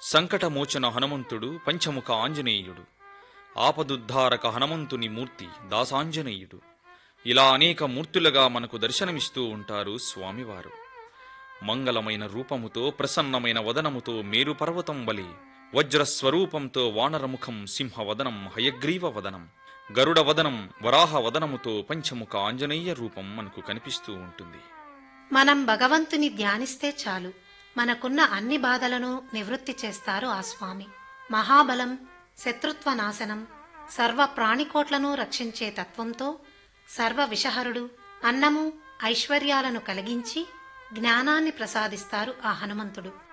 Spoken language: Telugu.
సంకటమోచన హనుమంతుడు పంచముఖ ఆంజనేయుడు ఆపదుద్ధారక హనుమంతుని మూర్తి దాసాంజనేయుడు ఇలా అనేక మూర్తులుగా మనకు దర్శనమిస్తూ ఉంటారు స్వామివారు మంగళమైన రూపముతో ప్రసన్నమైన వదనముతో మేరు పర్వతం వలె వజ్రస్వరూపంతో వానరముఖం సింహవదనం హయగ్రీవ వదనం గరుడ వదనం వరాహ వదనముతో పంచముఖ ఆంజనేయ రూపం మనకు కనిపిస్తూ ఉంటుంది మనం భగవంతుని ధ్యానిస్తే చాలు మనకున్న అన్ని బాధలను నివృత్తి చేస్తారు ఆ స్వామి మహాబలం శత్రుత్వ నాశనం సర్వ ప్రాణికోట్లను రక్షించే తత్వంతో సర్వ విషహరుడు అన్నము ఐశ్వర్యాలను కలిగించి జ్ఞానాన్ని ప్రసాదిస్తారు ఆ హనుమంతుడు